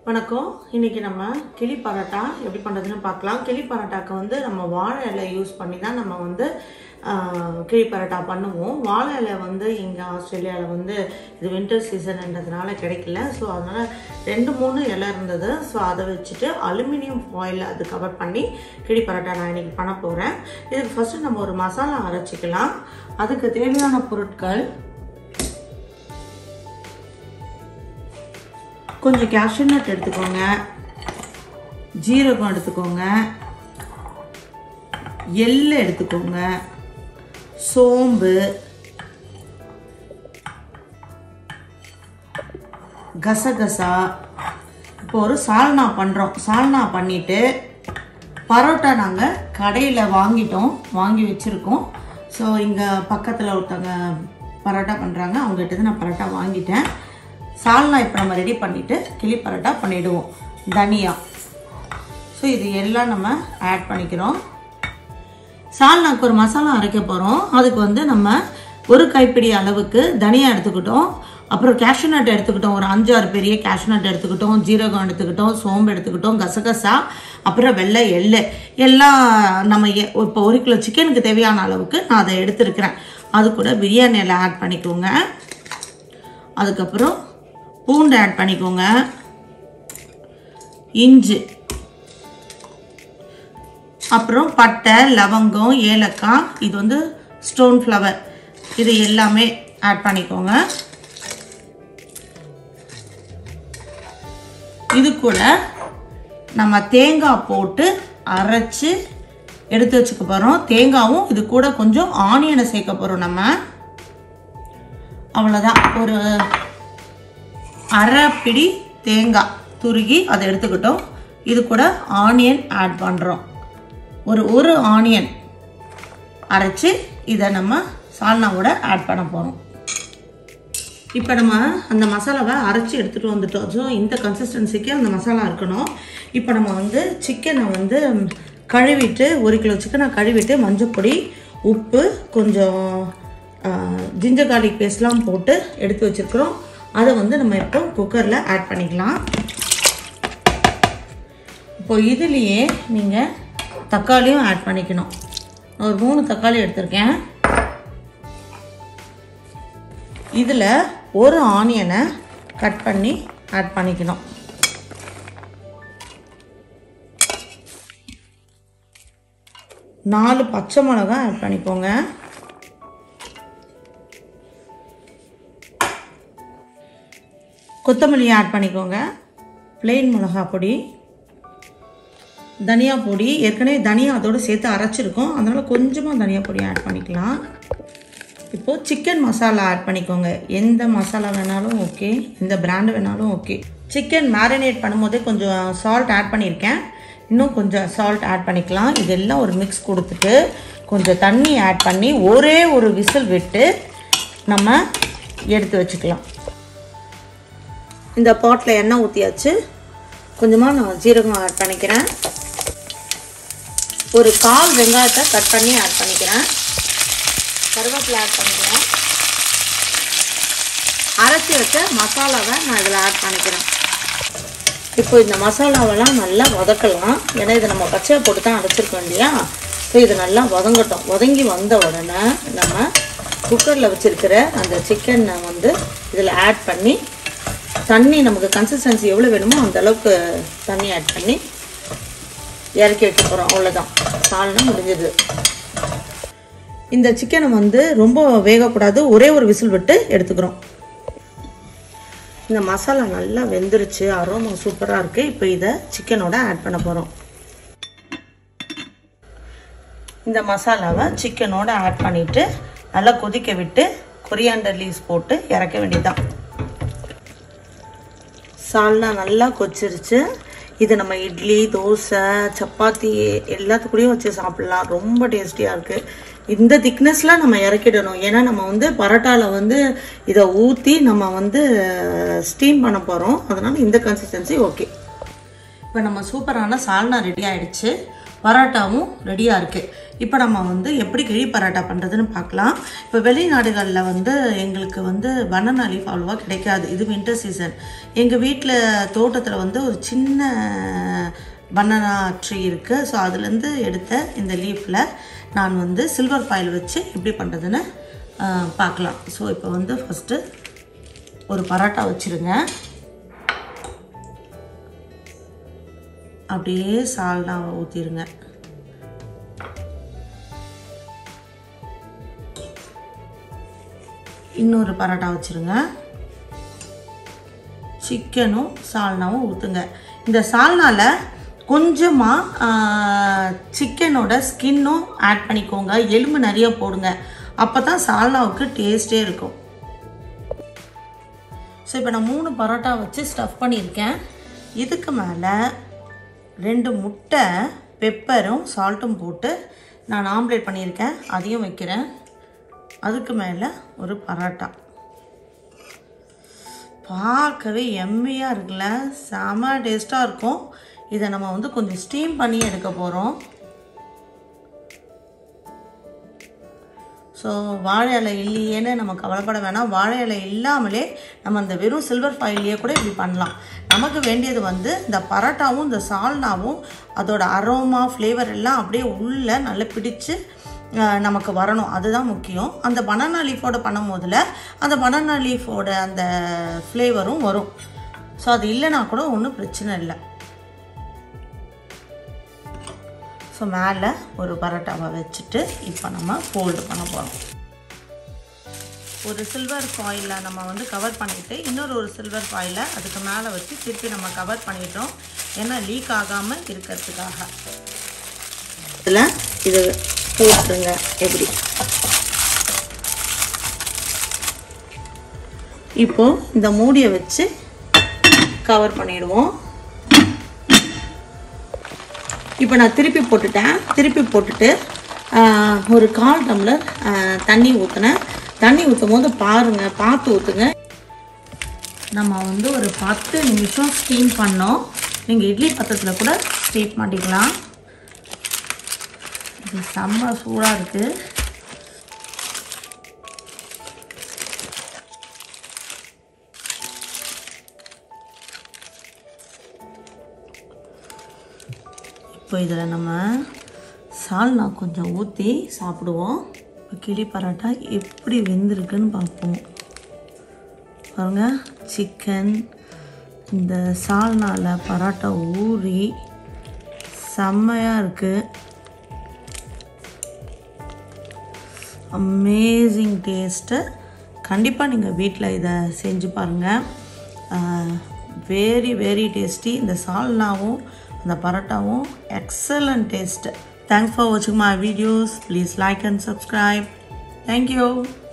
வணக்கம் இன்னைக்கு நம்ம கிளி பரோட்டா எப்படி பண்ணுறதுன்னு பார்க்கலாம் கிளி பரோட்டாக்கு வந்து நம்ம வாழை இலை யூஸ் பண்ணி தான் நம்ம வந்து ஆஹ், கிளி பரோட்டா பண்ணுவோம் வாழை இலை வந்து இங்கே ஆஸ்திரேலியாவில் வந்து இது வின்டர் சீசன்ன்றதுனால கிடைக்கல ஸோ அதனால் ரெண்டு மூணு இலை இருந்தது ஸோ அதை வச்சுட்டு அலுமினியம் ஃபாயில் அது கவர் பண்ணி கிளி பரோட்டா நான் இன்னைக்கு பண்ண போகிறேன் இதுக்கு ஃபஸ்ட்டு நம்ம ஒரு மசாலா அரைச்சிக்கலாம் அதுக்கு தேவையான பொருட்கள் கொஞ்சம் cashew நட் எடுத்துக்கோங்க ஜீரகம் எடுத்துக்கோங்க எள்ளு எடுத்துக்கோங்க சோம்பு கசகசா இப்போ ஒரு சால்னா பண்ணுறோம் சால்னா பண்ணிட்டு பரோட்டா நாங்கள் கடையில் வாங்கிட்டோம் வாங்கி வச்சுருக்கோம் ஸோ இங்கே பக்கத்தில் ஒருத்தவங்க பரோட்டா பண்ணுறாங்க அவங்ககிட்ட இருந்து நான் பரோட்டா வாங்கிட்டேன் சால்னா இப்போ நம்ம ரெடி பண்ணிவிட்டு கிளி பரோட்டா பண்ணிவிடுவோம் தனியா ஸோ இது எல்லாம் நம்ம ஆட் பண்ணிக்கிறோம் சால்னாக்கு ஒரு மசாலா அரைக்க போகிறோம் அதுக்கு வந்து நம்ம ஒரு கைப்பிடி அளவுக்கு தனியா எடுத்துக்கிட்டோம் அப்புறம் cashew nut எடுத்துக்கிட்டோம் ஒரு அஞ்சாறு பெரிய cashew nut எடுத்துக்கிட்டோம் ஜீரகம் எடுத்துக்கிட்டோம் சோம்பு எடுத்துக்கிட்டோம் கசகசா அப்புறம் வெள்ளை எள்ளு எல்லாம் நம்ம எ- இப்போ ஒரு கிலோ சிக்கனுக்கு தேவையான அளவுக்கு நான் அதை எடுத்துருக்கிறேன் அது கூட பிரியாணி இலை ஆட் பண்ணிக்கோங்க அதுக்கப்புறம் பூண்டு ஆட் பண்ணிக்கோங்க இஞ்சி அப்புறம் பட்டை லவங்கம் ஏலக்காய் இது வந்து ஸ்டோன் ஃப்ளவர் இது எல்லாமே ஆட் பண்ணிக்கோங்க இது கூட நம்ம தேங்காய் போட்டு அரைச்சு எடுத்து வச்சுக்க போகிறோம் தேங்காவும் இது கூட கொஞ்சம் ஆனியனை சேர்க்க போகிறோம் நம்ம அவ்வளோதான் ஒரு அரை பிடி தேங்காய் துருகி அதை எடுத்துக்கிட்டோம் இது கூட ஆனியன் ஆட் பண்ணுறோம் ஒரு ஒரு ஆனியன் அரைச்சி இதை நம்ம சால்னாவோட ஆட் பண்ண போகிறோம் இப்போ நம்ம அந்த மசாலாவை அரைச்சி எடுத்துகிட்டு வந்துட்டோம் ஸோ இந்த கன்சிஸ்டன்சிக்கு அந்த மசாலா இருக்கணும் இப்போ நம்ம வந்து சிக்கனை வந்து கழுவிட்டு ஒரு கிலோ சிக்கனை கழுவிட்டு மஞ்சப்பொடி உப்பு கொஞ்சம் ஜிஞ்சர் கார்லிக் பேஸ்ட்லாம் போட்டு எடுத்து வச்சுருக்குறோம் அதை வந்து நம்ம இப்போ குக்கரில் ஆட் பண்ணிக்கலாம் இப்போ இதுலேயே நீங்கள் தக்காளியும் ஆட் பண்ணிக்கணும் ஒரு மூணு தக்காளி எடுத்திருக்கேன் இதில் ஒரு ஆனியனை கட் பண்ணி ஆட் பண்ணிக்கணும் நாலு பச்சை மிளகாய் ஆட் பண்ணிக்கோங்க கொத்தமல்லி ஆட் பண்ணிக்கோங்க பிளெயின் மிளகா பொடி தனியா பொடி ஏற்கனவே தனியா அதோடு சேர்த்து அரைச்சிருக்கோம் அதனால் கொஞ்சமாக தனியா பொடி ஆட் பண்ணிக்கலாம் இப்போது சிக்கன் மசாலா ஆட் பண்ணிக்கோங்க எந்த மசாலா வேணாலும் ஓகே எந்த பிராண்டு வேணாலும் ஓகே சிக்கன் மேரினேட் பண்ணும்போதே கொஞ்சம் சால்ட் ஆட் பண்ணியிருக்கேன் இன்னும் கொஞ்சம் சால்ட் ஆட் பண்ணிக்கலாம் இதெல்லாம் ஒரு மிக்ஸ் கொடுத்துட்டு கொஞ்சம் தண்ணி ஆட் பண்ணி ஒரே ஒரு விசில் விட்டு நம்ம எடுத்து வச்சுக்கலாம் இந்த பாட்டில் எண்ணெய் ஊற்றியாச்சு கொஞ்சமாக நான் ஜீரகம் ஆட் பண்ணிக்கிறேன் ஒரு கால் வெங்காயத்தை கட் பண்ணி ஆட் பண்ணிக்கிறேன் கருவேப்பிலை ஆட் பண்ணிக்கிறேன் அரைச்சி வச்ச மசாலாவை நான் இதில் ஆட் பண்ணிக்கிறேன் இப்போ இந்த மசாலாவெல்லாம் நல்லா வதக்கலாம் ஏன்னா இதை நம்ம பச்சையை போட்டு தான் அரைச்சிருக்கோம் இல்லையா ஸோ இது நல்லா வதங்கட்டும் வதங்கி வந்த உடனே நம்ம குக்கரில் வச்சுருக்கிற அந்த சிக்கனை வந்து இதில் ஆட் பண்ணி தண்ணி நமக்கு கன்சிஸ்டன்சி எவ்வளோ வேணுமோ அந்த அளவுக்கு தண்ணி ஆட் பண்ணி இறக்கி வைக்க போகிறோம் அவ்வளோதான் சால்னா முடிஞ்சது இந்த சிக்கனை வந்து ரொம்ப வேகக்கூடாது ஒரே ஒரு விசில் விட்டு எடுத்துக்கிறோம் இந்த மசாலா நல்லா வெந்துருச்சு அரோமா சூப்பராக இருக்குது இப்போ இதை சிக்கனோட ஆட் பண்ண போகிறோம் இந்த மசாலாவை சிக்கனோட ஆட் பண்ணிவிட்டு நல்லா கொதிக்க விட்டு கொரியாண்டர் லீவ்ஸ் போட்டு இறக்க வேண்டியதுதான் சால்னா நல்லா கொச்சிருச்சு இது நம்ம இட்லி தோசை சப்பாத்தி எல்லாத்துக்கூடயும் வச்சு சாப்பிட்லாம் ரொம்ப டேஸ்டியாக இருக்குது இந்த திக்னஸில் நம்ம இறக்கிடணும் ஏன்னா நம்ம வந்து பரோட்டாவில் வந்து இதை ஊற்றி நம்ம வந்து ஸ்டீம் பண்ண போகிறோம் அதனால் இந்த கன்சிஸ்டன்சி ஓகே இப்போ நம்ம சூப்பரான சால்னா ரெடி ஆயிடுச்சு பரோட்டாவும் ரெடியாக இருக்குது இப்போ நம்ம வந்து எப்படி கிழி பரோட்டா பண்ணுறதுன்னு பார்க்கலாம் இப்போ வெளிநாடுகளில் வந்து எங்களுக்கு வந்து பனானா லீஃப் அவ்வளோவா கிடைக்காது இது வின்டர் சீசன் எங்கள் வீட்டில் தோட்டத்தில் வந்து ஒரு சின்ன பனானா ட்ரீ இருக்குது ஸோ அதுலேருந்து எடுத்த இந்த லீஃபில் நான் வந்து சில்வர் பாயில் வச்சு எப்படி பண்ணுறதுன்னு ஆஹ், பார்க்கலாம் ஸோ இப்போ வந்து ஃபஸ்ட்டு ஒரு பரோட்டா வச்சுருங்க அப்படியே சால்னாவை ஊற்றிடுங்க இன்னொரு பரோட்டா வச்சுருங்க சிக்கனும் சால்னாவும் ஊற்றுங்க இந்த சால்னாவில் கொஞ்சமாக சிக்கனோட ஸ்கின்னும் ஆட் பண்ணிக்கோங்க எலும்பு நிறைய போடுங்க அப்போ தான் சால்னாவுக்கு டேஸ்ட்டே இருக்கும் ஸோ இப்போ நான் மூணு பரோட்டா வச்சு ஸ்டஃப் பண்ணியிருக்கேன் இதுக்கு மேலே ரெண்டு முட்டை பெப்பரும் சால்ட்டும் போட்டு நான் ஆம்லேட் பண்ணியிருக்கேன் அதையும் வைக்கிறேன் அதுக்கு மேலே ஒரு பரோட்டா பார்க்கவே எம்மியாக இருக்குல்ல செம டேஸ்ட்டாக இருக்கும் இதை நம்ம வந்து கொஞ்சம் ஸ்டீம் பண்ணி எடுக்க போகிறோம் ஸோ வாழை இலை இல்லையேன்னு நம்ம கவலைப்பட வேணாம் வாழை இலை இல்லாமலே நம்ம அந்த வெறும் சில்வர் ஃபாயிலையே கூட இப்படி பண்ணலாம் நமக்கு வேண்டியது வந்து இந்த பரோட்டாவும் இந்த சால்னாவும் அதோட அரோமா ஃப்ளேவர் எல்லாம் அப்படியே உள்ளே நல்லா பிடிச்சு அஹ், நமக்கு வரணும் அதுதான் முக்கியம் அந்த பனானா லீஃபோட பண்ணும் போதில் அந்த பனானா லீஃபோட அந்த ஃப்ளேவரும் வரும் ஸோ அது இல்லைனா கூட ஒன்றும் பிரச்சனை இல்லை ஸோ மேலே ஒரு பரோட்டாவை வச்சுட்டு இப்போ நம்ம ஃபோல்டு பண்ண போகிறோம் ஒரு சில்வர் ஃபாயிலில் நம்ம வந்து கவர் பண்ணிவிட்டு இன்னொரு ஒரு சில்வர் ஃபாயிலை அதுக்கு மேலே வச்சு திருப்பி நம்ம கவர் பண்ணிட்டோம் ஏன்னா லீக் ஆகாமல் இருக்கிறதுக்காக இதில் இது போட்டுருங்க எப்படி இப்போ இந்த மூடியை வச்சு கவர் பண்ணிடுவோம் இப்போ நான் திருப்பி போட்டுட்டேன் திருப்பி போட்டுட்டு ஆஹ், ஒரு கால் டம்ளர் ஆஹ், தண்ணி ஊற்றினேன் தண்ணி ஊற்றும் போது பாருங்கள் பார்த்து ஊற்றுங்க நம்ம வந்து ஒரு பத்து நிமிஷம் ஸ்டீம் பண்ணோம் நீங்கள் இட்லி பத்திரத்தில் கூட ஸ்டீம் பண்ணிக்கலாம் இது செம்ம சூடாக இருக்குது இப்போ இதில் நம்ம சால்னா கொஞ்சம் ஊற்றி சாப்பிடுவோம் இப்போ கிளி பரோட்டா எப்படி வெந்திருக்குன்னு பார்ப்போம் பாருங்க சிக்கன் இந்த சால்னாவில் பரோட்டா ஊறி செம்மையாக இருக்குது அமேசிங் டேஸ்ட்டு கண்டிப்பாக நீங்கள் வீட்டில் இதை செஞ்சு பாருங்கள் வெரி வெரி டேஸ்டி இந்த சால்னாவும் அந்த பரோட்டாவும் எக்ஸலண்ட் டேஸ்ட்டு தேங்க்ஸ் ஃபார் வாட்சிங் my videos please like and subscribe thank you